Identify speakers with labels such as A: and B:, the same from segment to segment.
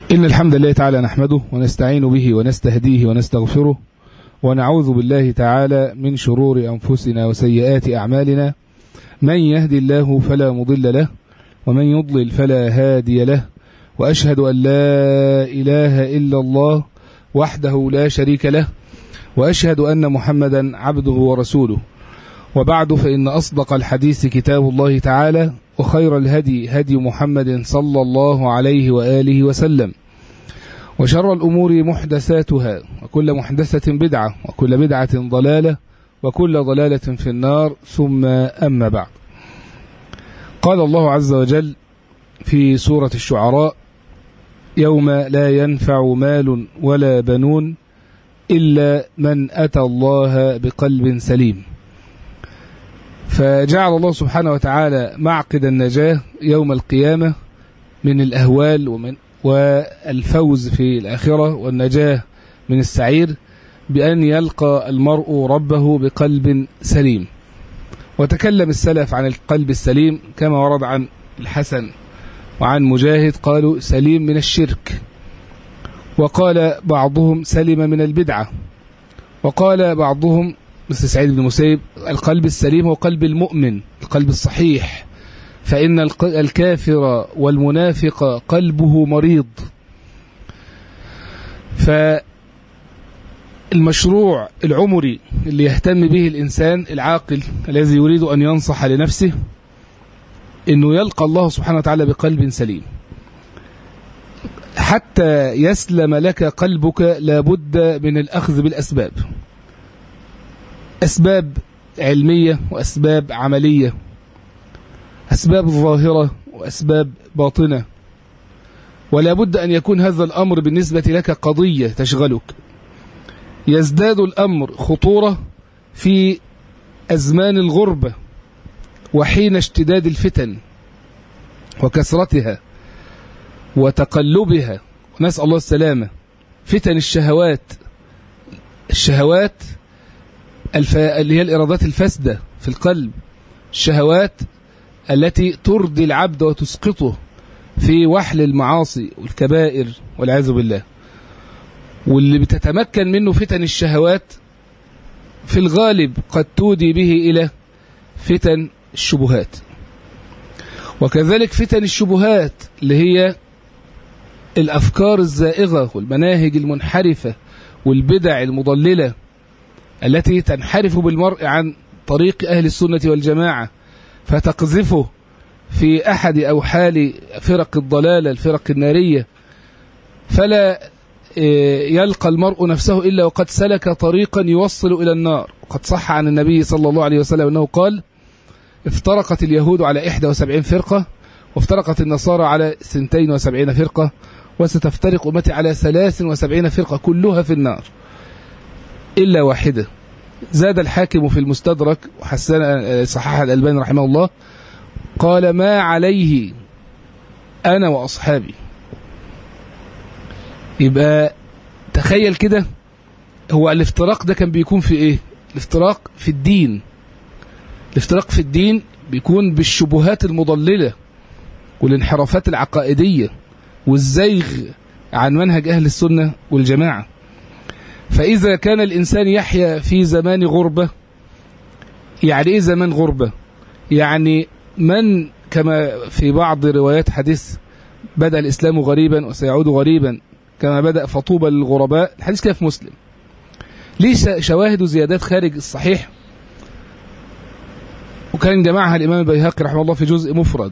A: إن الحمد لله تعالى نحمده ونستعين به ونستهديه ونستغفره ونعوذ بالله تعالى من شرور أنفسنا وسيئات أعمالنا من يهدي الله فلا مضل له ومن يضلل فلا هادي له وأشهد أن لا إله إلا الله وحده لا شريك له وأشهد أن محمدا عبده ورسوله وبعد فإن أصدق الحديث كتاب الله تعالى وخير الهدي هدي محمد صلى الله عليه وآله وسلم وشر الأمور محدثاتها وكل محدثة بدعة وكل بدعة ضلالة وكل ضلالة في النار ثم أما بعد قال الله عز وجل في سورة الشعراء يوم لا ينفع مال ولا بنون إلا من أتى الله بقلب سليم فجعل الله سبحانه وتعالى معقد النجاة يوم القيامة من الأهوال ومن والفوز في الآخرة والنجاة من السعير بأن يلقى المرء ربه بقلب سليم وتكلم السلف عن القلب السليم كما ورد عن الحسن وعن مجاهد قالوا سليم من الشرك وقال بعضهم سلم من البدعة وقال بعضهم مثل سعيد بن مسيب القلب السليم هو قلب المؤمن القلب الصحيح فإن الكافر والمنافق قلبه مريض فالمشروع العمري اللي يهتم به الإنسان العاقل الذي يريد أن ينصح لنفسه أنه يلقى الله سبحانه وتعالى بقلب سليم حتى يسلم لك قلبك لابد من الأخذ بالأسباب أسباب علمية وأسباب عملية أسباب ظاهرة وأسباب باطنة ولا بد أن يكون هذا الأمر بالنسبة لك قضية تشغلك يزداد الأمر خطورة في أزمان الغربة وحين اشتداد الفتن وكثرتها وتقلبها نسأل الله السلامة فتن الشهوات الشهوات الف... اللي هي الإرادات الفاسدة في القلب الشهوات التي ترضي العبد وتسقطه في وحل المعاصي والكبائر والعياذ بالله واللي بتتمكن منه فتن الشهوات في الغالب قد تودي به إلى فتن الشبهات وكذلك فتن الشبهات اللي هي الأفكار الزائغة والمناهج المنحرفة والبدع المضللة التي تنحرف بالمرء عن طريق أهل السنة والجماعة فتقذفه في أحد أوحال فرق الضلالة الفرق النارية فلا يلقى المرء نفسه إلا وقد سلك طريقا يوصل إلى النار وقد صح عن النبي صلى الله عليه وسلم أنه قال افترقت اليهود على 71 فرقة وافترقت النصارى على 72 فرقة وستفترق أمتي على 73 فرقة كلها في النار إلا واحدة زاد الحاكم في المستدرك وحسن صحح الألباني رحمه الله قال ما عليه أنا وأصحابي يبقى تخيل كده هو الافتراق ده كان بيكون في ايه الافتراق في الدين الافتراق في الدين بيكون بالشبهات المضللة والانحرافات العقائدية والزيغ عن منهج أهل السنة والجماعة فإذا كان الإنسان يحيا في زمان غربة يعني إيه زمان غربة يعني من كما في بعض روايات حديث بدأ الإسلام غريبا وسيعود غريبا كما بدأ فطوبى للغرباء الحديث كده في مسلم ليه شواهد وزيادات خارج الصحيح وكان جمعها الإمام البيهقي رحمه الله في جزء مفرد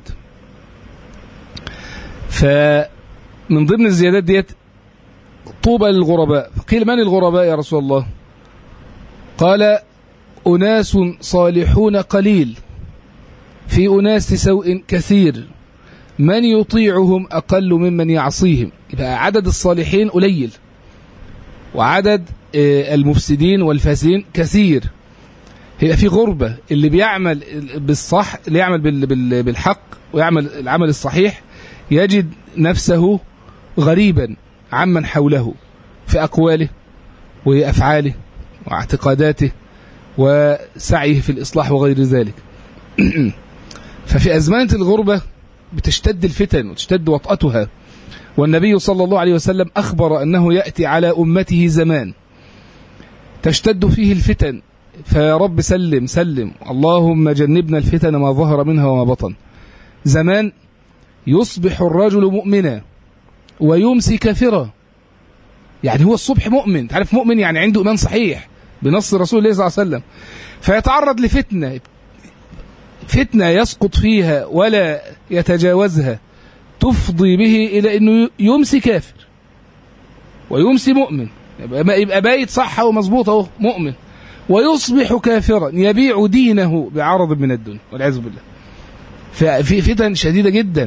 A: فمن ضمن الزيادات ديت طوبى للغرباء قيل من الغرباء يا رسول الله قال أناس صالحون قليل في أناس سوء كثير من يطيعهم أقل ممن يعصيهم يبقى عدد الصالحين قليل وعدد المفسدين والفاسدين كثير هي في غربة اللي بيعمل بالصح اللي يعمل بالحق ويعمل العمل الصحيح يجد نفسه غريبا عمن حوله في أقواله وأفعاله واعتقاداته وسعيه في الإصلاح وغير ذلك ففي أزمنة الغربة بتشتد الفتن وتشتد وطأتها والنبي صلى الله عليه وسلم أخبر أنه يأتي على أمته زمان تشتد فيه الفتن فيا رب سلم سلم اللهم جنبنا الفتن ما ظهر منها وما بطن زمان يصبح الرجل مؤمنا ويمسي كافرا يعني هو الصبح مؤمن تعرف مؤمن يعني عنده إيمان صحيح بنص رسول الله صلى الله عليه وسلم فيتعرض لفتنة فتنة يسقط فيها ولا يتجاوزها تفضي به إلى أنه يمسي كافر ويمسي مؤمن يبقى يبقى بايت صح ومظبوط اهو مؤمن ويصبح كافرا يبيع دينه بعرض من الدنيا والعياذ بالله ففي فتن شديده جدا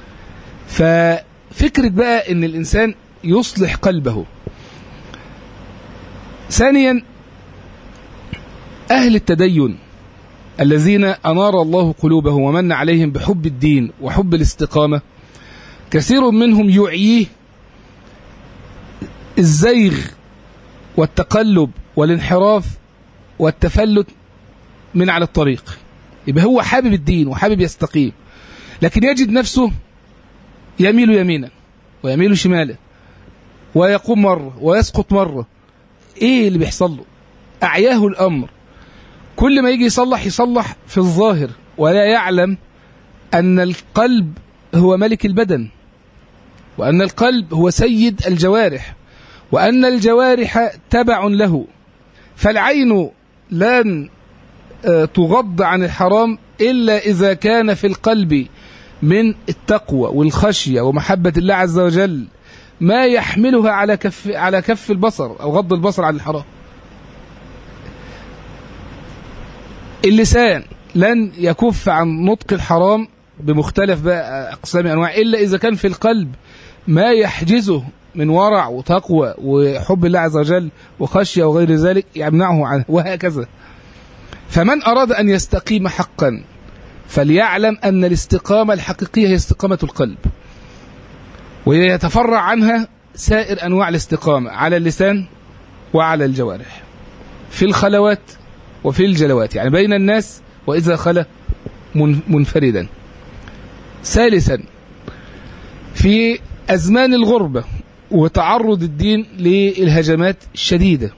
A: ففكره بقى ان الانسان يصلح قلبه ثانيا اهل التدين الذين انار الله قلوبهم ومن عليهم بحب الدين وحب الاستقامه كثير منهم يعيه الزيغ والتقلب والانحراف والتفلت من على الطريق يبقى هو حابب الدين وحابب يستقيم لكن يجد نفسه يميل يمينا ويميل شمالا ويقوم مرة ويسقط مرة ايه اللي بيحصل له اعياه الامر كل ما يجي يصلح يصلح في الظاهر ولا يعلم ان القلب هو ملك البدن وان القلب هو سيد الجوارح وأن الجوارح تبع له فالعين لن تغض عن الحرام إلا إذا كان في القلب من التقوى والخشية ومحبة الله عز وجل ما يحملها على كف على كف البصر أو غض البصر عن الحرام اللسان لن يكف عن نطق الحرام بمختلف بقى أقسام أنواع إلا إذا كان في القلب ما يحجزه من ورع وتقوى وحب الله عز وجل وخشية وغير ذلك يمنعه عنه وهكذا فمن أراد أن يستقيم حقا فليعلم أن الاستقامة الحقيقية هي استقامة القلب ويتفرع عنها سائر أنواع الاستقامة على اللسان وعلى الجوارح في الخلوات وفي الجلوات يعني بين الناس وإذا خلا منفردا ثالثا في أزمان الغربة وتعرض الدين للهجمات الشديدة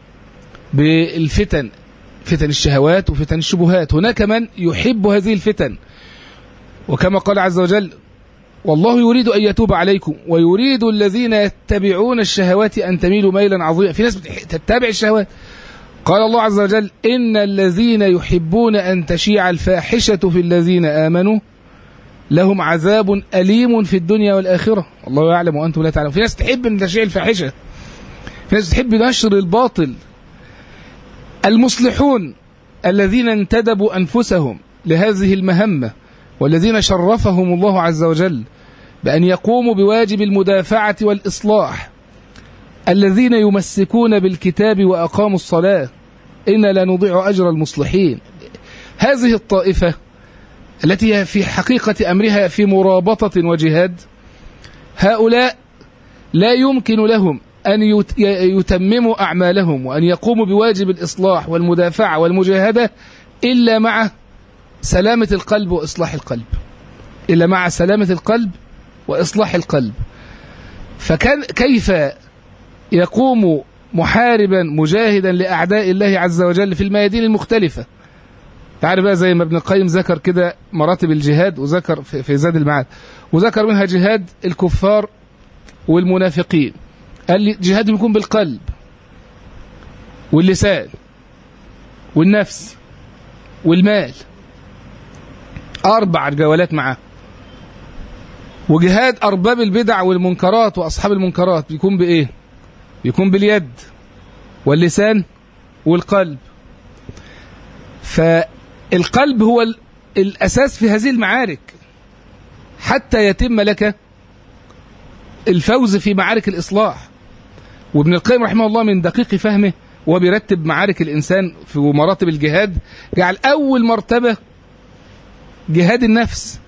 A: بالفتن فتن الشهوات وفتن الشبهات هناك من يحب هذه الفتن وكما قال عز وجل والله يريد أن يتوب عليكم ويريد الذين يتبعون الشهوات أن تميلوا ميلا عظيما في ناس تتبع الشهوات قال الله عز وجل إن الذين يحبون أن تشيع الفاحشة في الذين آمنوا لهم عذاب أليم في الدنيا والآخرة الله يعلم وأنتم لا تعلمون في ناس تحب أن تشيع الفاحشة في ناس تحب نشر الباطل المصلحون الذين انتدبوا أنفسهم لهذه المهمة والذين شرفهم الله عز وجل بأن يقوموا بواجب المدافعة والإصلاح الذين يمسكون بالكتاب وأقاموا الصلاة إن لا نضيع أجر المصلحين هذه الطائفة التي هي في حقيقة أمرها في مرابطة وجهاد هؤلاء لا يمكن لهم أن يتمموا أعمالهم وأن يقوموا بواجب الإصلاح والمدافعة والمجاهدة إلا مع سلامة القلب وإصلاح القلب إلا مع سلامة القلب وإصلاح القلب فكان كيف يقوم محاربا مجاهدا لأعداء الله عز وجل في الميادين المختلفة تعرف بقى زي ما ابن القيم ذكر كده مراتب الجهاد وذكر في زاد المعاد وذكر منها جهاد الكفار والمنافقين قال لي جهاد بيكون بالقلب واللسان والنفس والمال أربع جولات معاه وجهاد أرباب البدع والمنكرات وأصحاب المنكرات بيكون بإيه؟ بيكون باليد واللسان والقلب فالقلب هو الأساس في هذه المعارك حتى يتم لك الفوز في معارك الإصلاح وابن القيم رحمه الله من دقيق فهمه وهو بيرتب معارك الإنسان في مراتب الجهاد جعل أول مرتبة جهاد النفس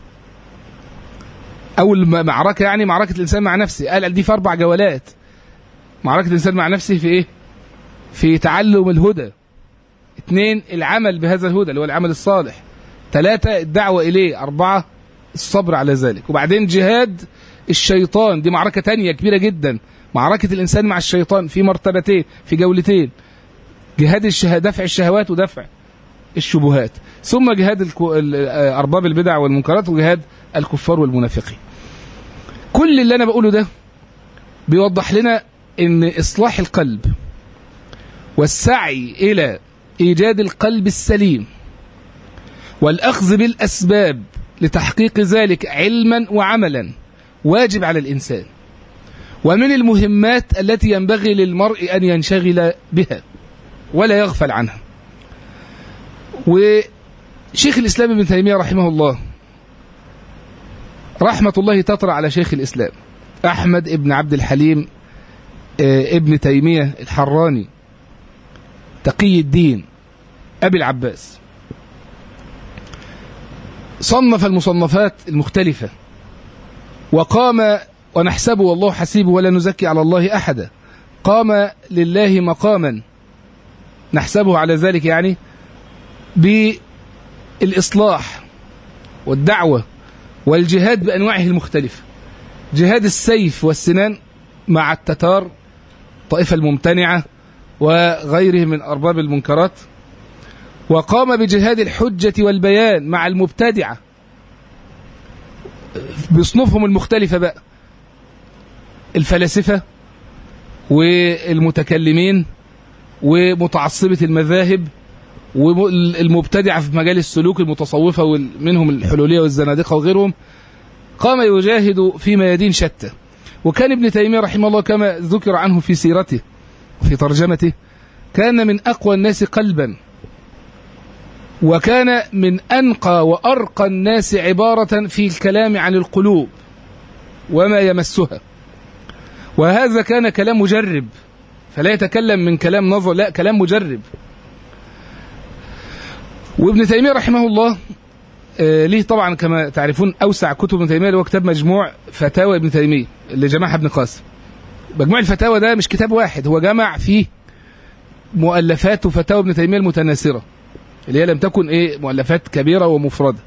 A: أول معركة يعني معركة الإنسان مع نفسه قال دي في أربع جولات معركة الإنسان مع نفسه في إيه؟ في تعلم الهدى اثنين العمل بهذا الهدى اللي هو العمل الصالح ثلاثة الدعوة إليه أربعة الصبر على ذلك وبعدين جهاد الشيطان دي معركة تانية كبيرة جدا معركة الإنسان مع الشيطان في مرتبتين في جولتين جهاد الشه... دفع الشهوات ودفع الشبهات ثم جهاد الكو... أرباب البدع والمنكرات وجهاد الكفار والمنافقين كل اللي أنا بقوله ده بيوضح لنا ان اصلاح القلب والسعي الى ايجاد القلب السليم والاخذ بالاسباب لتحقيق ذلك علما وعملا واجب على الانسان ومن المهمات التي ينبغي للمرء ان ينشغل بها ولا يغفل عنها وشيخ الاسلام ابن تيميه رحمه الله رحمه الله تطرا على شيخ الاسلام احمد ابن عبد الحليم ابن تيمية الحراني تقي الدين أبي العباس صنف المصنفات المختلفة وقام ونحسبه والله حسيبه ولا نزكي على الله أحدا قام لله مقاما نحسبه على ذلك يعني بالإصلاح والدعوة والجهاد بأنواعه المختلفة جهاد السيف والسنان مع التتار الطائفة الممتنعة وغيره من أرباب المنكرات وقام بجهاد الحجة والبيان مع المبتدعة بصنوفهم المختلفة بقى الفلاسفة والمتكلمين ومتعصبة المذاهب والمبتدعة في مجال السلوك المتصوفة ومنهم الحلولية والزنادقة وغيرهم قام يجاهد في ميادين شتى وكان ابن تيمية رحمه الله كما ذكر عنه في سيرته وفي ترجمته كان من أقوى الناس قلبا وكان من أنقى وأرقى الناس عبارة في الكلام عن القلوب وما يمسها وهذا كان كلام مجرب فلا يتكلم من كلام نظر لا كلام مجرب وابن تيمية رحمه الله آه ليه طبعا كما تعرفون أوسع كتب ابن تيمية اللي هو كتاب مجموع فتاوى ابن تيمية اللي جمعها ابن قاسم مجموع الفتاوى ده مش كتاب واحد هو جمع فيه مؤلفات وفتاوى ابن تيمية المتناثرة اللي هي لم تكن ايه مؤلفات كبيرة ومفردة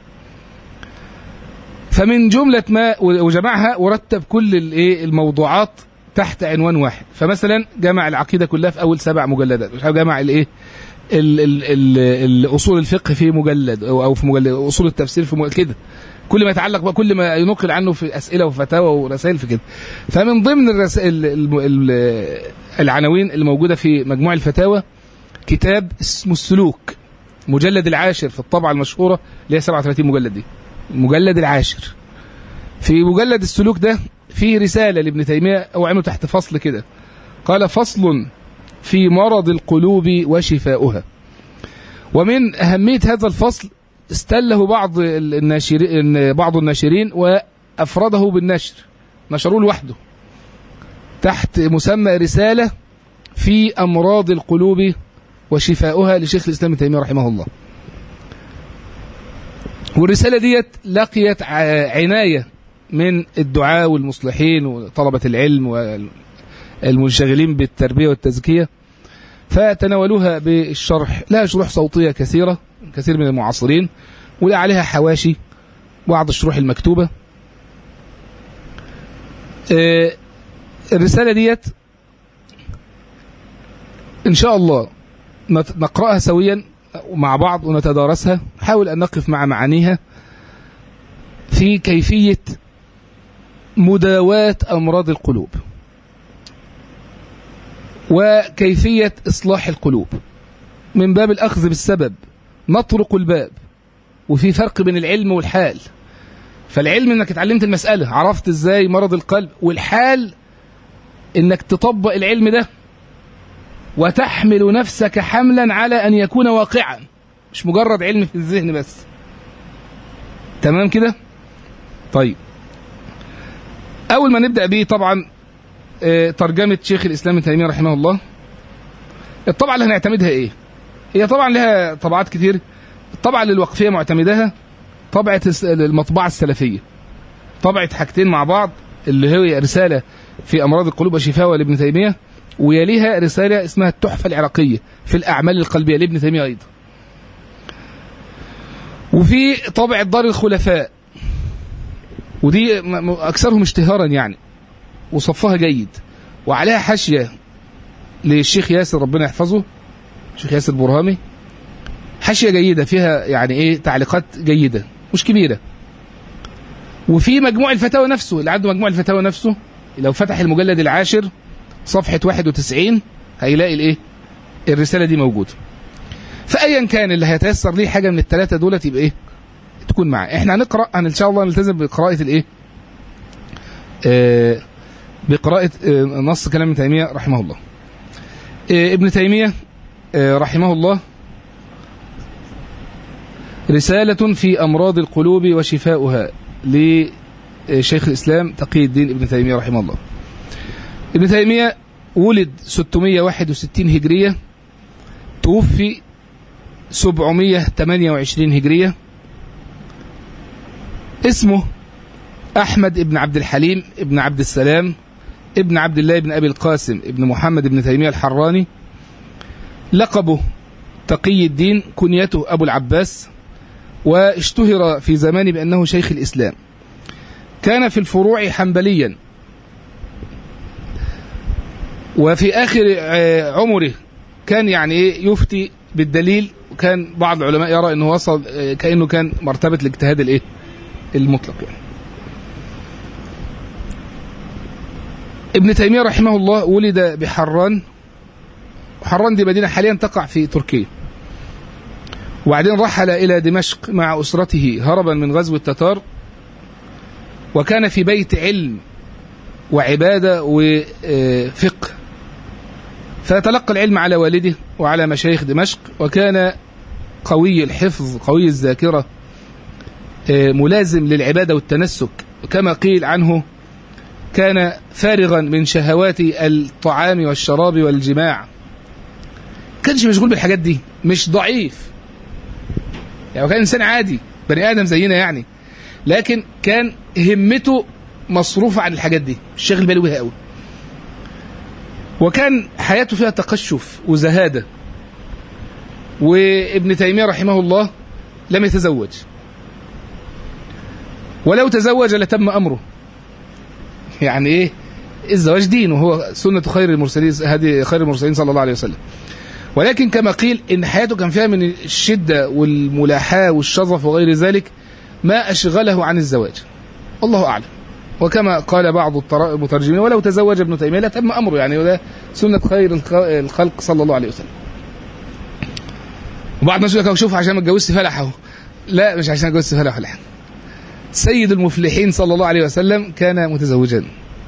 A: فمن جملة ما وجمعها ورتب كل الايه الموضوعات تحت عنوان واحد فمثلا جمع العقيدة كلها في أول سبع مجلدات مش جمع الايه ال ال ال الاصول الفقه في مجلد او في مجلد اصول التفسير في مجلد كده كل ما يتعلق بقى كل ما ينقل عنه في اسئله وفتاوى ورسائل في كده فمن ضمن الرسائل العناوين الموجوده في مجموع الفتاوى كتاب اسمه السلوك مجلد العاشر في الطبعه المشهوره اللي هي 37 مجلد دي المجلد العاشر في مجلد السلوك ده فيه رساله لابن تيميه او عمله تحت فصل كده قال فصل في مرض القلوب وشفاؤها ومن أهمية هذا الفصل استله بعض الناشرين بعض الناشرين وأفرده بالنشر نشروه لوحده تحت مسمى رسالة في أمراض القلوب وشفاؤها لشيخ الإسلام تيمية رحمه الله والرسالة ديت لقيت عناية من الدعاء والمصلحين وطلبة العلم والمنشغلين بالتربية والتزكية فتناولوها بالشرح لها شروح صوتية كثيرة كثير من المعاصرين ولا عليها حواشي بعض الشروح المكتوبة الرسالة ديت إن شاء الله نقرأها سويا مع بعض ونتدارسها حاول أن نقف مع معانيها في كيفية مداواة أمراض القلوب وكيفية إصلاح القلوب من باب الأخذ بالسبب نطرق الباب وفي فرق بين العلم والحال فالعلم انك اتعلمت المسألة عرفت ازاي مرض القلب والحال انك تطبق العلم ده وتحمل نفسك حملا على ان يكون واقعا مش مجرد علم في الذهن بس تمام كده طيب اول ما نبدأ بيه طبعا ترجمة شيخ الإسلام ابن تيمية رحمه الله الطبعة اللي هنعتمدها إيه؟ هي طبعا لها طبعات كتير الطبعة اللي الوقفية معتمدها طبعة المطبعة السلفية طبعة حاجتين مع بعض اللي هي رسالة في أمراض القلوب وشفاء لابن تيمية ويليها رسالة اسمها التحفة العراقية في الأعمال القلبية لابن تيمية أيضا وفي طبعة دار الخلفاء ودي م- م- أكثرهم اشتهارا يعني وصفها جيد وعليها حاشية للشيخ ياسر ربنا يحفظه الشيخ ياسر برهامي حاشية جيدة فيها يعني ايه تعليقات جيدة مش كبيرة وفي مجموع الفتاوى نفسه اللي عنده مجموع الفتاوى نفسه لو فتح المجلد العاشر صفحة 91 هيلاقي الايه الرسالة دي موجودة فأيا كان اللي هيتيسر ليه حاجة من الثلاثة دولت يبقى ايه تكون معاه احنا هنقرأ ان شاء الله نلتزم بقراءة الايه آه بقراءة آه نص كلام ابن تيمية رحمه الله آه ابن تيمية آه رحمه الله رسالة في أمراض القلوب وشفاؤها لشيخ الإسلام تقي الدين ابن تيمية رحمه الله ابن تيمية ولد 661 هجرية توفي 728 هجرية اسمه أحمد ابن عبد الحليم ابن عبد السلام ابن عبد الله بن أبي القاسم ابن محمد ابن تيمية الحراني لقبه تقي الدين كنيته أبو العباس واشتهر في زمانه بأنه شيخ الإسلام كان في الفروع حنبليا وفي آخر عمره كان يعني ايه يفتي بالدليل وكان بعض العلماء يرى انه وصل كانه كان مرتبه الاجتهاد الايه المطلق يعني. ابن تيميه رحمه الله ولد بحران حران دي مدينه حاليا تقع في تركيا وبعدين رحل الى دمشق مع اسرته هربا من غزو التتار وكان في بيت علم وعباده وفقه فتلقى العلم على والده وعلى مشايخ دمشق وكان قوي الحفظ قوي الذاكرة ملازم للعبادة والتنسك كما قيل عنه كان فارغا من شهوات الطعام والشراب والجماع كانش مشغول بالحاجات دي مش ضعيف يعني كان إنسان عادي بني آدم زينا يعني لكن كان همته مصروفة عن الحاجات دي مش شاغل باله بيها قوي وكان حياته فيها تقشف وزهادة وابن تيمية رحمه الله لم يتزوج ولو تزوج لتم أمره يعني إيه الزواج دين وهو سنة خير المرسلين هذه خير المرسلين صلى الله عليه وسلم ولكن كما قيل إن حياته كان فيها من الشدة والملاحاة والشظف وغير ذلك ما أشغله عن الزواج الله أعلم وكما قال بعض المترجمين ولو تزوج ابن تيمية لتم أمره يعني وده سنة خير الخلق صلى الله عليه وسلم وبعض الناس يقول لك شوف عشان ما اتجوزت فلح اهو لا مش عشان اتجوزت فلح ولا سيد المفلحين صلى الله عليه وسلم كان متزوجا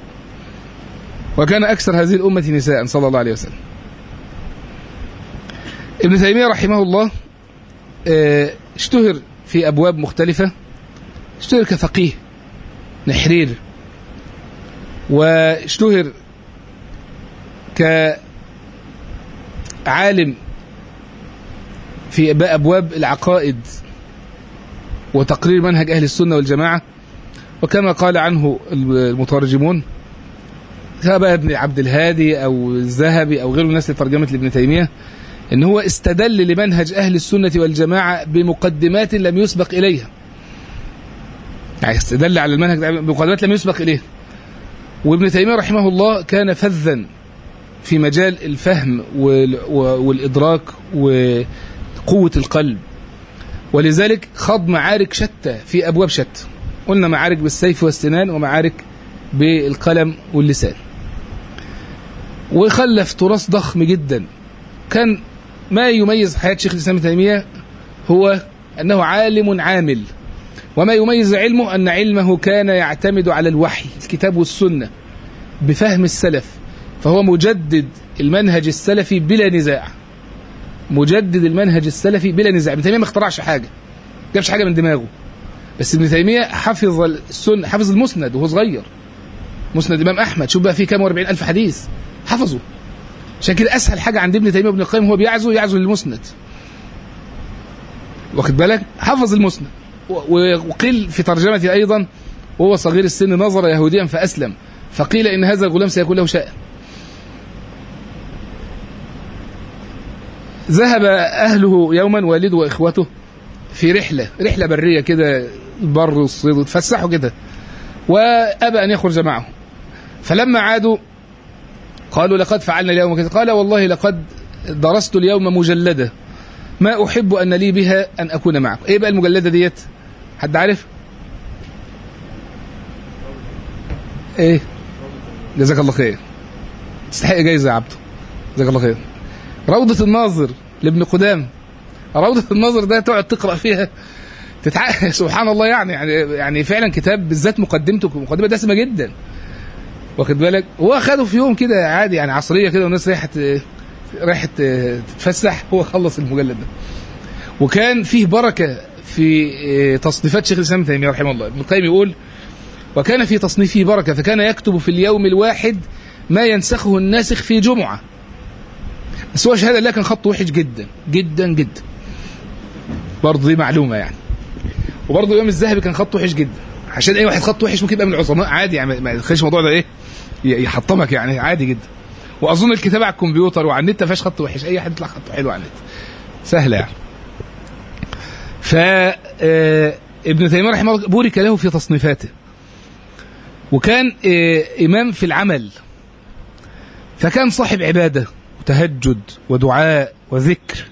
A: وكان أكثر هذه الأمة نساء صلى الله عليه وسلم ابن تيمية رحمه الله اشتهر في أبواب مختلفة اشتهر كفقيه نحرير واشتهر كعالم في أبواب العقائد وتقرير منهج أهل السنة والجماعة وكما قال عنه المترجمون سواء ابن عبد الهادي أو الذهبي أو غيره الناس اللي ترجمت لابن تيمية إن هو استدل لمنهج أهل السنة والجماعة بمقدمات لم يسبق إليها يعني استدل على المنهج بمقدمات لم يسبق إليها وابن تيمية رحمه الله كان فذا في مجال الفهم والإدراك وقوة القلب ولذلك خض معارك شتى في أبواب شتى قلنا معارك بالسيف والسنان ومعارك بالقلم واللسان وخلف تراث ضخم جدا كان ما يميز حياة شيخ الإسلام ابن تيمية هو أنه عالم عامل وما يميز علمه أن علمه كان يعتمد على الوحي الكتاب والسنة بفهم السلف فهو مجدد المنهج السلفي بلا نزاع مجدد المنهج السلفي بلا نزاع ابن تيمية ما اخترعش حاجة جابش حاجة من دماغه بس ابن تيمية حفظ السنة حفظ المسند وهو صغير مسند الإمام أحمد شوف بقى فيه كام واربعين ألف حديث حفظه عشان كده أسهل حاجة عند ابن تيمية وابن القيم هو بيعزو يعزو للمسند واخد بالك حفظ المسند وقيل في ترجمته أيضا وهو صغير السن نظر يهوديا فأسلم فقيل إن هذا الغلام سيكون له شأن ذهب أهله يوما والده وإخوته في رحلة رحلة برية كده البر والصيد اتفسحوا كده وأبى أن يخرج معه فلما عادوا قالوا لقد فعلنا اليوم كذا قال والله لقد درست اليوم مجلدة ما أحب أن لي بها أن أكون معكم إيه بقى المجلدة ديت حد عارف إيه جزاك الله خير تستحق جايزة يا عبده جزاك الله خير روضة الناظر لابن قدام روضة الناظر ده تقعد تقرأ فيها تتع... سبحان الله يعني يعني يعني فعلا كتاب بالذات مقدمته مقدمة دسمة جدا واخد بالك هو خده في يوم كده عادي يعني عصريه كده والناس رايحه رايحه تتفسح هو خلص المجلد ده وكان فيه بركه في تصنيفات شيخ الاسلام ابن تيميه رحمه الله ابن القيم يقول وكان في تصنيفه بركه فكان يكتب في اليوم الواحد ما ينسخه الناسخ في جمعه بس هو شهاده الله كان خطه وحش جدا جدا جدا برضه دي معلومه يعني وبرضه الامام الذهبي كان خطه وحش جدا عشان اي واحد خط وحش ممكن يبقى من العظماء عادي يعني ما يدخلش الموضوع ده ايه يحطمك يعني عادي جدا واظن الكتابه على الكمبيوتر وعلى النت ما فيهاش خط وحش اي حد يطلع خطه حلو على النت سهله يعني ف ابن تيميه رحمه الله بورك له في تصنيفاته وكان امام في العمل فكان صاحب عباده وتهجد ودعاء وذكر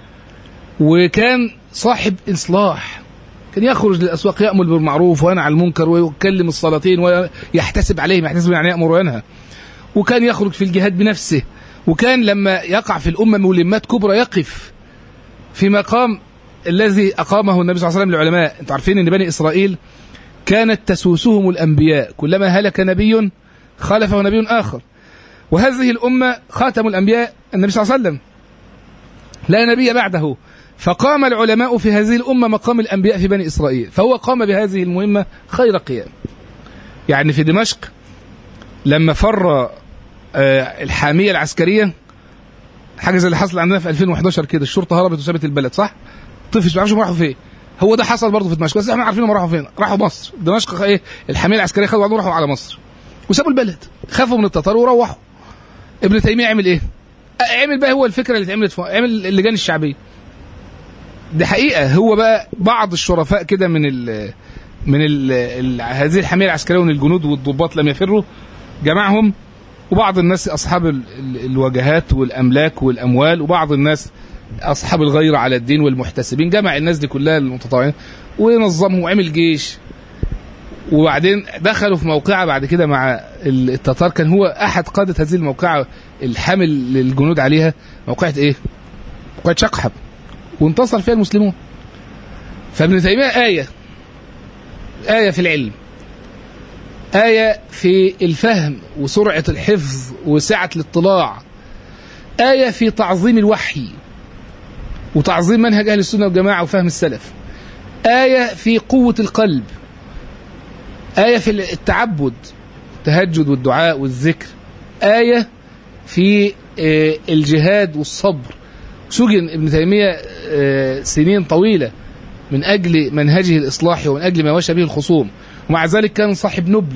A: وكان صاحب اصلاح كان يخرج للاسواق يامر بالمعروف وينهى عن المنكر ويكلم السلاطين ويحتسب عليهم يحتسب يعني يامر وينهى وكان يخرج في الجهاد بنفسه وكان لما يقع في الامه ملمات كبرى يقف في مقام الذي اقامه النبي صلى الله عليه وسلم للعلماء انتم عارفين ان بني اسرائيل كانت تسوسهم الانبياء كلما هلك نبي خلفه نبي اخر وهذه الامه خاتم الانبياء النبي صلى الله عليه وسلم لا نبي بعده فقام العلماء في هذه الأمة مقام الأنبياء في بني إسرائيل فهو قام بهذه المهمة خير قيام يعني في دمشق لما فر الحامية العسكرية حاجة زي اللي حصل عندنا في 2011 كده الشرطة هربت وسابت البلد صح؟ طفش ما يعرفش راحوا فين هو ده حصل برضه في دمشق بس احنا عارفين هم راحوا فين راحوا مصر دمشق ايه الحامية العسكرية خدوا بعضهم راحوا على مصر وسابوا البلد خافوا من التتار وروحوا ابن تيمية عمل ايه؟ عمل بقى هو الفكرة اللي اتعملت عمل اللجان الشعبية دي حقيقة هو بقى بعض الشرفاء كده من ال من ال ال هذه الحمية العسكرية ومن الجنود والضباط لم يفروا جمعهم وبعض الناس أصحاب ال ال الوجهات والأملاك والأموال وبعض الناس أصحاب الغيرة على الدين والمحتسبين جمع الناس دي كلها المتطوعين ونظمهم وعمل جيش وبعدين دخلوا في موقعة بعد كده مع التتار كان هو أحد قادة هذه الموقعة الحامل للجنود عليها موقعة إيه؟ موقعة شقحب وانتصر فيها المسلمون فابن تيمية آية آية في العلم آية في الفهم وسرعة الحفظ وسعة الاطلاع آية في تعظيم الوحي وتعظيم منهج أهل السنة والجماعة وفهم السلف آية في قوة القلب آية في التعبد التهجد والدعاء والذكر آية في الجهاد والصبر سجن ابن تيمية سنين طويلة من أجل منهجه الإصلاحي ومن أجل ما وشى به الخصوم ومع ذلك كان صاحب نبل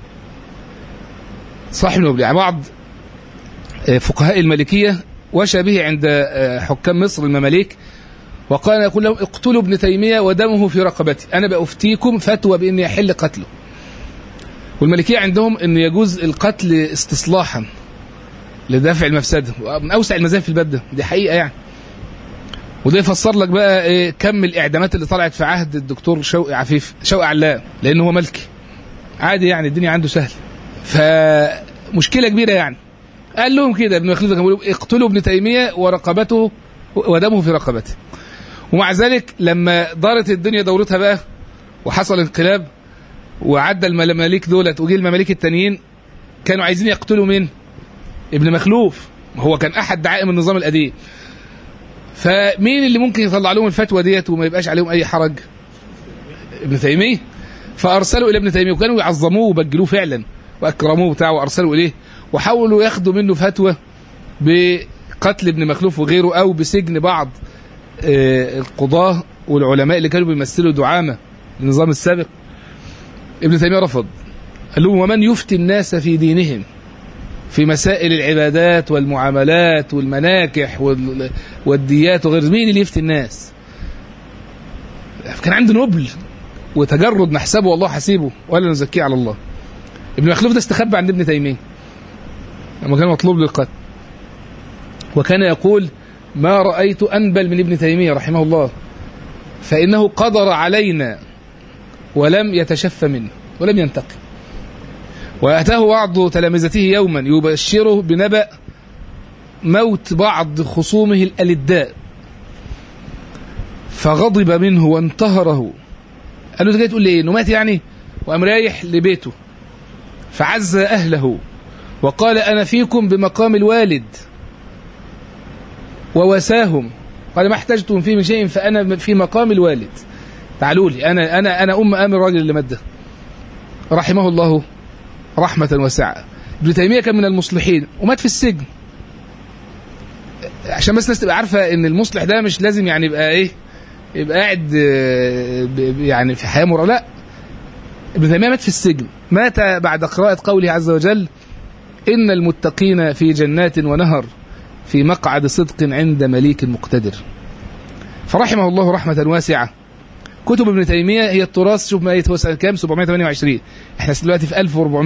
A: صاحب نبل يعني بعض فقهاء المالكية وشى به عند حكام مصر المماليك وقال يقول لهم اقتلوا ابن تيمية ودمه في رقبتي أنا بأفتيكم فتوى بأن يحل قتله والمالكية عندهم أن يجوز القتل استصلاحا لدفع المفسدة من أوسع المذاهب في الباب ده دي حقيقة يعني وده يفسر لك بقى إيه كم الإعدامات اللي طلعت في عهد الدكتور شوقي عفيف شوقي علام لأن هو ملكي عادي يعني الدنيا عنده سهل فمشكلة كبيرة يعني قال لهم كده ابن خليفة كان بيقول اقتلوا ابن تيمية ورقبته ودمه في رقبته ومع ذلك لما دارت الدنيا دورتها بقى وحصل انقلاب وعدى المماليك دولت وجي المماليك التانيين كانوا عايزين يقتلوا مين؟ ابن مخلوف هو كان احد دعائم النظام القديم فمين اللي ممكن يطلع لهم الفتوى ديت وما يبقاش عليهم اي حرج ابن تيميه فارسلوا الى ابن تيميه وكانوا يعظموه وبجلوه فعلا واكرموه بتاعه وارسلوا اليه وحاولوا ياخدوا منه فتوى بقتل ابن مخلوف وغيره او بسجن بعض القضاه والعلماء اللي كانوا بيمثلوا دعامه للنظام السابق ابن تيميه رفض قال لهم ومن يفتي الناس في دينهم في مسائل العبادات والمعاملات والمناكح والديات وغير مين اللي يفتي الناس كان عنده نبل وتجرد نحسبه والله حسيبه ولا نزكيه على الله ابن مخلوف ده استخبى عند ابن تيميه لما كان مطلوب للقتل وكان يقول ما رأيت أنبل من ابن تيمية رحمه الله فإنه قدر علينا ولم يتشف منه ولم ينتقم وأتاه بعض تلامذته يوما يبشره بنبأ موت بعض خصومه الألداء فغضب منه وانتهره قال له انت جاي تقول لي ايه انه مات يعني وقام رايح لبيته فعز اهله وقال انا فيكم بمقام الوالد ووساهم قال ما احتجتم فيه من شيء فانا في مقام الوالد تعالوا لي انا انا انا ام ام الراجل اللي مات ده رحمه الله رحمه واسعه ابن تيميه كان من المصلحين ومات في السجن عشان بس الناس تبقى عارفه ان المصلح ده مش لازم يعني يبقى ايه يبقى قاعد آه، ب- ب- يعني في حياه مرة لا ابن تيميه مات في السجن مات بعد قراءه قوله عز وجل ان المتقين في جنات ونهر في مقعد صدق عند مليك مقتدر فرحمه الله رحمه واسعه كتب ابن تيميه هي التراث شوف ما هو سنه كام 728 احنا دلوقتي في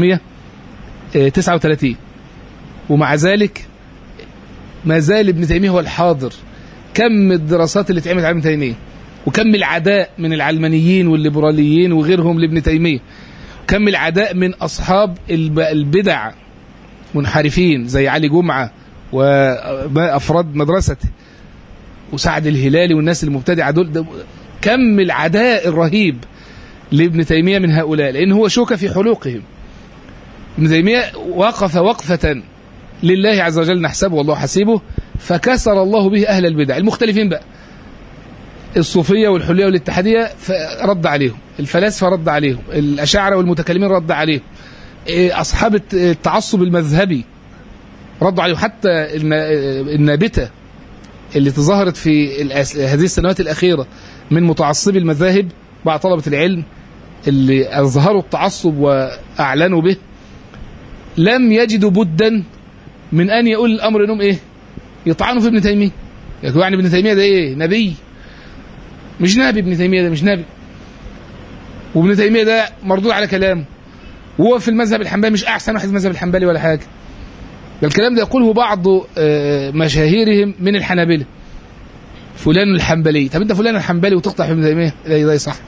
A: 1439 ومع ذلك ما زال ابن تيميه هو الحاضر كم الدراسات اللي اتعملت على ابن تيميه وكم العداء من العلمانيين والليبراليين وغيرهم لابن تيميه كم العداء من اصحاب الب- البدع منحرفين زي علي جمعه وافراد مدرسته وسعد الهلالي والناس المبتدعه دول ده كم العداء الرهيب لابن تيميه من هؤلاء لان هو شوكه في حلوقهم ابن تيميه وقف وقفه لله عز وجل نحسبه والله حسيبه فكسر الله به اهل البدع المختلفين بقى الصوفيه والحليه والاتحاديه رد عليهم الفلاسفه رد عليهم الاشاعره والمتكلمين رد عليهم إيه، اصحاب الت- التعصب المذهبي ردوا عليهم حتى النا- النابته اللي تظاهرت في الأس- هذه السنوات الاخيره من متعصبي المذاهب بعض طلبه العلم اللي اظهروا التعصب واعلنوا به لم يجدوا بدا من ان يقول الامر انهم ايه يطعنوا في ابن تيميه يقول يعني ابن تيميه ده ايه نبي مش نبي ابن تيميه ده مش نبي وابن تيميه ده مردود على كلامه وهو في المذهب الحنبلي مش احسن واحد في المذهب الحنبلي ولا حاجه ده الكلام ده يقوله بعض آه، مشاهيرهم من الحنابلة فلان الحنبلي طب انت فلان الحنبلي وتقطع في ابن تيميه لا ده صح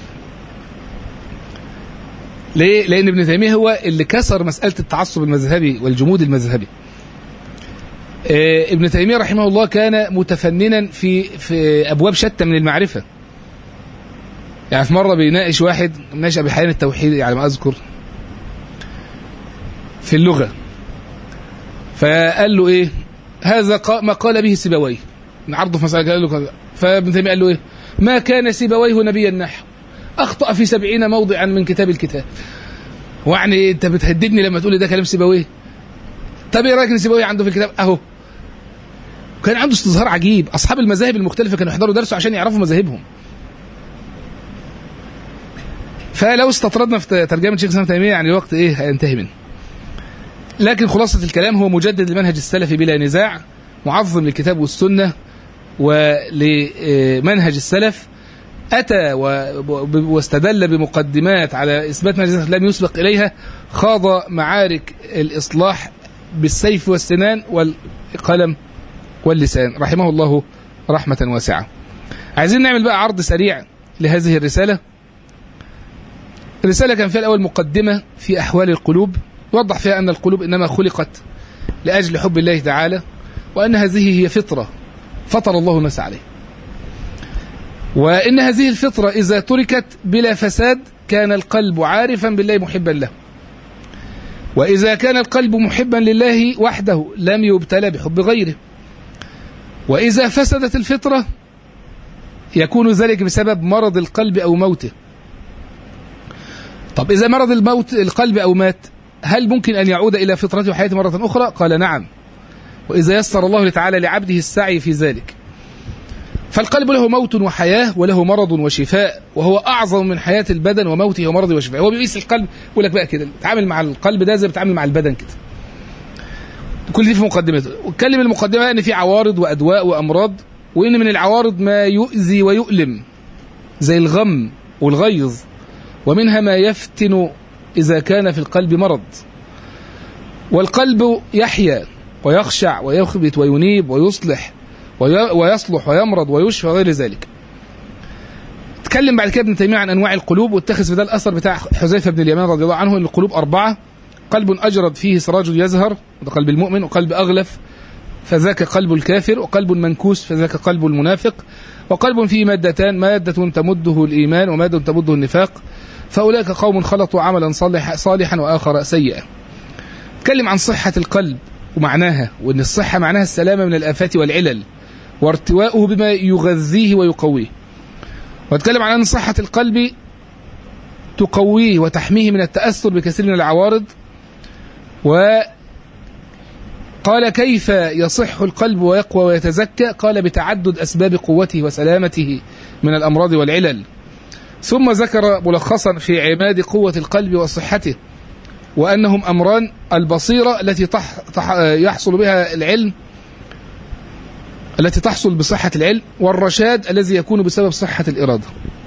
A: ليه؟ لأن ابن تيمية هو اللي كسر مسألة التعصب المذهبي والجمود المذهبي. آه، ابن تيمية رحمه الله كان متفننا في في أبواب شتى من المعرفة. يعني في مرة بيناقش واحد ناقش أبي حيان التوحيد على ما أذكر في اللغة. فقال له إيه؟ هذا قا- ما قال به سيبويه. عرضه في مسألة قال له كذا. فابن تيمية قال له إيه؟ ما كان سيبويه نبيا نحو أخطأ في سبعين موضعا من كتاب الكتاب ويعني أنت بتهددني لما تقول لي ده كلام سيبويه طب إيه رأيك إن سيبويه عنده في الكتاب أهو كان عنده استظهار عجيب أصحاب المذاهب المختلفة كانوا يحضروا درسه عشان يعرفوا مذاهبهم فلو استطردنا في ترجمة شيخ الإسلام تيمية يعني الوقت إيه هينتهي منه لكن خلاصة الكلام هو مجدد المنهج السلفي بلا نزاع معظم للكتاب والسنة ولمنهج السلف أتى و- واستدل بمقدمات على إثبات منهج لم يسبق إليها خاض معارك الإصلاح بالسيف والسنان والقلم واللسان رحمه الله رحمة واسعة عايزين نعمل بقى عرض سريع لهذه الرسالة الرسالة كان فيها الأول مقدمة في أحوال القلوب يوضح فيها أن القلوب إنما خلقت لأجل حب الله تعالى وأن هذه هي فطرة فطر الله الناس عليه وإن هذه الفطرة إذا تركت بلا فساد كان القلب عارفا بالله محبا له وإذا كان القلب محبا لله وحده لم يبتلى بحب غيره وإذا فسدت الفطرة يكون ذلك بسبب مرض القلب أو موته طب إذا مرض الموت القلب أو مات هل ممكن أن يعود إلى فطرته وحياته مرة أخرى قال نعم وإذا يسر الله تعالى لعبده السعي في ذلك فالقلب له موت وحياة وله مرض وشفاء وهو أعظم من حياة البدن وموته ومرضه وشفاء هو بيقيس القلب يقول لك بقى كده تعامل مع القلب ده زي بتعامل مع البدن كده كل دي في مقدمته واتكلم المقدمة ان في عوارض وأدواء وأمراض وإن من العوارض ما يؤذي ويؤلم زي الغم والغيظ ومنها ما يفتن إذا كان في القلب مرض والقلب يحيا ويخشع ويخبت وينيب ويصلح ويصلح ويمرض ويشفى وغير ذلك تكلم بعد كده ابن تيمية عن أنواع القلوب واتخذ في ده الأثر بتاع حذيفة بن اليمان رضي الله عنه أن القلوب أربعة قلب أجرد فيه سراج يزهر وده قلب المؤمن وقلب أغلف فذاك قلب الكافر وقلب منكوس فذاك قلب المنافق وقلب فيه مادتان مادة تمده الإيمان ومادة تمده النفاق فأولئك قوم خلطوا عملا صالح صالحا وآخر سيئا تكلم عن صحة القلب ومعناها وأن الصحة معناها السلامة من الآفات والعلل وارتواؤه بما يغذيه ويقويه واتكلم عن أن صحة القلب تقويه وتحميه من التأثر بكثير من العوارض وقال كيف يصح القلب ويقوى ويتزكى قال بتعدد أسباب قوته وسلامته من الأمراض والعلل ثم ذكر ملخصا في عماد قوة القلب وصحته وأنهم أمران البصيرة التي تح تح يحصل بها العلم التي تحصل بصحة العلم والرشاد الذي يكون بسبب صحة الإرادة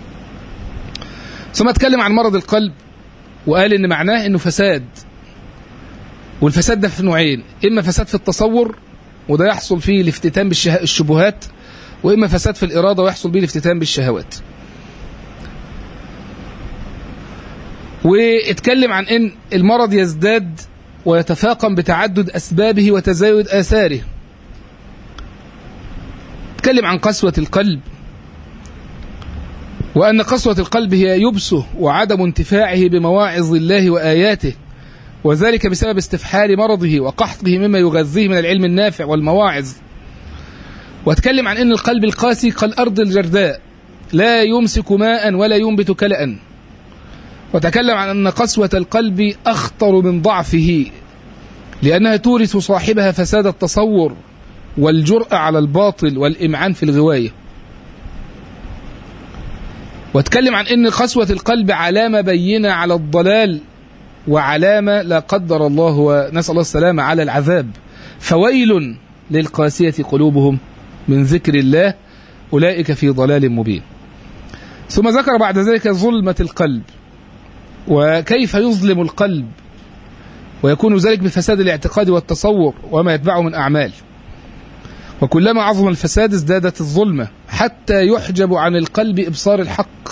A: ثم اتكلم عن مرض القلب وقال ان معناه انه فساد والفساد ده في نوعين اما فساد في التصور وده يحصل فيه الافتتان بالشبهات واما فساد في الاراده ويحصل به الافتتان بالشهوات واتكلم عن ان المرض يزداد ويتفاقم بتعدد اسبابه وتزايد اثاره اتكلم عن قسوه القلب وأن قسوة القلب هي يبسه وعدم انتفاعه بمواعظ الله وآياته وذلك بسبب استفحال مرضه وقحطه مما يغذيه من العلم النافع والمواعظ واتكلم عن أن القلب القاسي كالأرض الجرداء لا يمسك ماء ولا ينبت كلأ وتكلم عن أن قسوة القلب أخطر من ضعفه لأنها تورث صاحبها فساد التصور والجرأة على الباطل والإمعان في الغواية واتكلم عن ان قسوة القلب علامة بينة على الضلال وعلامة لا قدر الله ونسأل الله السلامة على العذاب فويل للقاسية قلوبهم من ذكر الله أولئك في ضلال مبين ثم ذكر بعد ذلك ظلمة القلب وكيف يظلم القلب ويكون ذلك بفساد الاعتقاد والتصور وما يتبعه من أعمال وكلما عظم الفساد ازدادت الظلمة حتى يحجب عن القلب إبصار الحق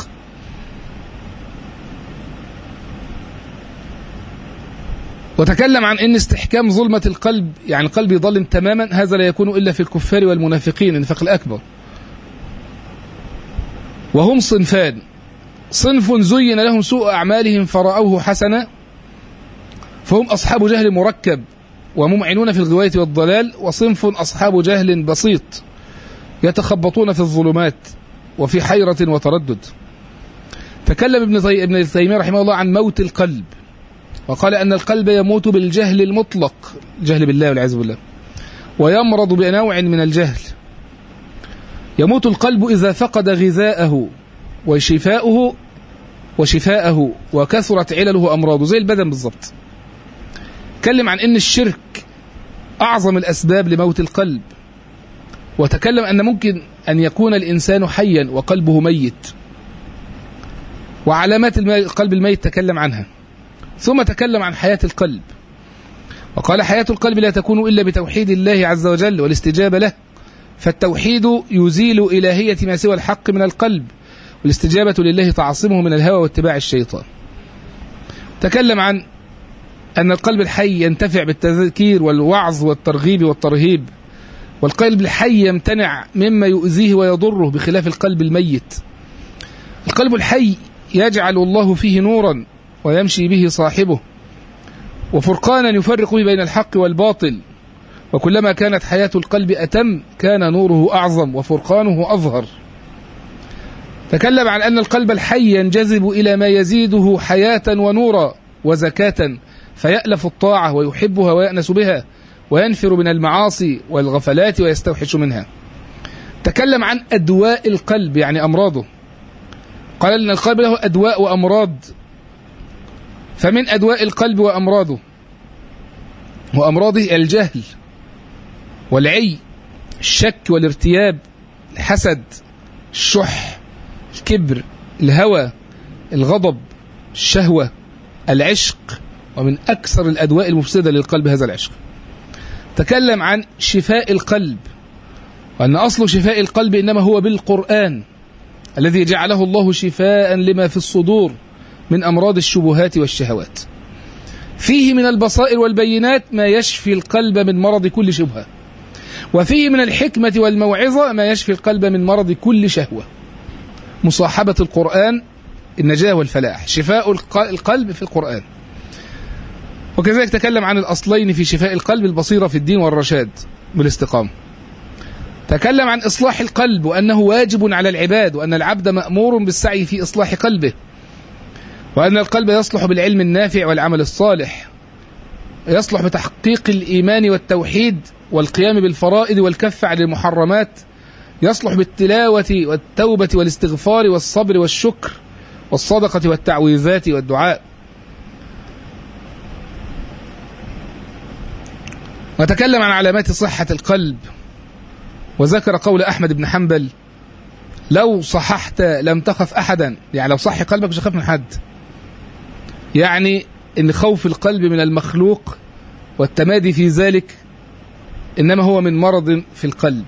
A: وتكلم عن أن استحكام ظلمة القلب يعني القلب يظلم تماما هذا لا يكون إلا في الكفار والمنافقين النفاق الأكبر وهم صنفان صنف زين لهم سوء أعمالهم فرأوه حسنا فهم أصحاب جهل مركب وممعنون في الغواية والضلال وصنف أصحاب جهل بسيط يتخبطون في الظلمات وفي حيرة وتردد تكلم ابن طي... ابن تيمية رحمه الله عن موت القلب وقال أن القلب يموت بالجهل المطلق الجهل بالله والعياذ بالله ويمرض بنوع من الجهل يموت القلب إذا فقد غذاءه وشفاؤه وشفاءه وكثرت علله وأمراضه زي البدن بالضبط تكلم عن ان الشرك اعظم الاسباب لموت القلب وتكلم ان ممكن ان يكون الانسان حيا وقلبه ميت وعلامات القلب الميت تكلم عنها ثم تكلم عن حياه القلب وقال حياه القلب لا تكون الا بتوحيد الله عز وجل والاستجابه له فالتوحيد يزيل الهيه ما سوى الحق من القلب والاستجابه لله تعصمه من الهوى واتباع الشيطان تكلم عن أن القلب الحي ينتفع بالتذكير والوعظ والترغيب والترهيب والقلب الحي يمتنع مما يؤذيه ويضره بخلاف القلب الميت القلب الحي يجعل الله فيه نورا ويمشي به صاحبه وفرقانا يفرق به بين الحق والباطل وكلما كانت حياة القلب أتم كان نوره أعظم وفرقانه أظهر تكلم عن أن القلب الحي ينجذب إلى ما يزيده حياة ونورا وزكاة فيألف الطاعة ويحبها ويأنس بها وينفر من المعاصي والغفلات ويستوحش منها تكلم عن أدواء القلب يعني أمراضه قال أن القلب له أدواء وأمراض فمن أدواء القلب وأمراضه وأمراضه الجهل والعي الشك والارتياب الحسد الشح الكبر الهوى الغضب الشهوة العشق ومن أكثر الأدواء المفسدة للقلب هذا العشق تكلم عن شفاء القلب وأن أصل شفاء القلب إنما هو بالقرآن الذي جعله الله شفاء لما في الصدور من أمراض الشبهات والشهوات فيه من البصائر والبينات ما يشفي القلب من مرض كل شبهة وفيه من الحكمة والموعظة ما يشفي القلب من مرض كل شهوة مصاحبة القرآن النجاة والفلاح شفاء القلب في القرآن وكذلك تكلم عن الأصلين في شفاء القلب البصيرة في الدين والرشاد بالاستقامة تكلم عن إصلاح القلب وأنه واجب على العباد وأن العبد مأمور بالسعي في إصلاح قلبه وأن القلب يصلح بالعلم النافع والعمل الصالح يصلح بتحقيق الإيمان والتوحيد والقيام بالفرائض والكف عن المحرمات يصلح بالتلاوة والتوبة والاستغفار والصبر والشكر والصدقة والتعويذات والدعاء وتكلم عن علامات صحة القلب وذكر قول أحمد بن حنبل لو صححت لم تخف أحدا يعني لو صح قلبك مش هخاف من حد يعني ان خوف القلب من المخلوق والتمادي في ذلك انما هو من مرض في القلب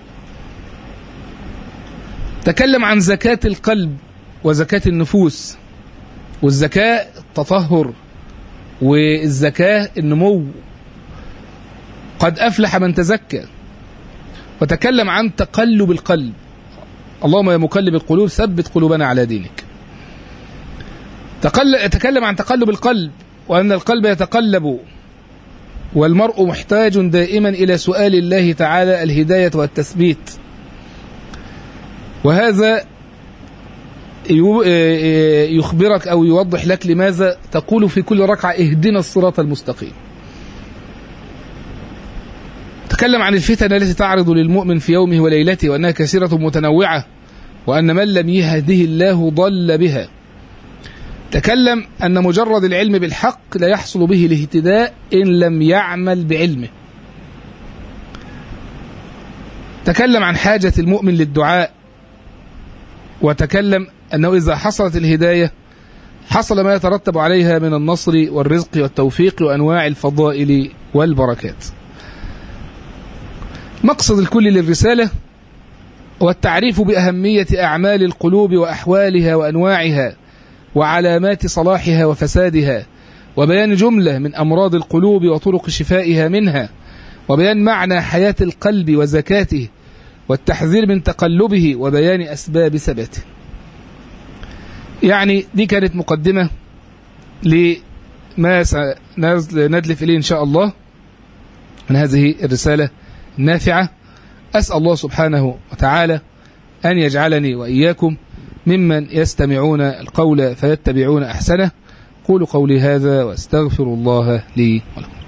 A: تكلم عن زكاة القلب وزكاة النفوس والزكاة التطهر والزكاة النمو قد أفلح من تزكى وتكلم عن تقلب القلب اللهم يا مقلب القلوب ثبت قلوبنا على دينك تكلم عن تقلب القلب وأن القلب يتقلب والمرء محتاج دائما إلى سؤال الله تعالى الهداية والتثبيت وهذا يخبرك أو يوضح لك لماذا تقول في كل ركعة اهدنا الصراط المستقيم تكلم عن الفتن التي تعرض للمؤمن في يومه وليلته وأنها كثيرة متنوعة وأن من لم يهده الله ضل بها تكلم أن مجرد العلم بالحق لا يحصل به الاهتداء إن لم يعمل بعلمه تكلم عن حاجة المؤمن للدعاء وتكلم أنه إذا حصلت الهداية حصل ما يترتب عليها من النصر والرزق والتوفيق وأنواع الفضائل والبركات مقصد الكل للرسالة هو التعريف بأهمية أعمال القلوب وأحوالها وأنواعها وعلامات صلاحها وفسادها وبيان جملة من أمراض القلوب وطرق شفائها منها وبيان معنى حياة القلب وزكاته والتحذير من تقلبه وبيان أسباب ثباته يعني دي كانت مقدمة لما ندلف إليه إن شاء الله من هذه الرسالة النافعة أسأل الله سبحانه وتعالى أن يجعلني وإياكم ممن يستمعون القول فيتبعون أحسنه قولوا قولي هذا واستغفر الله لي ولكم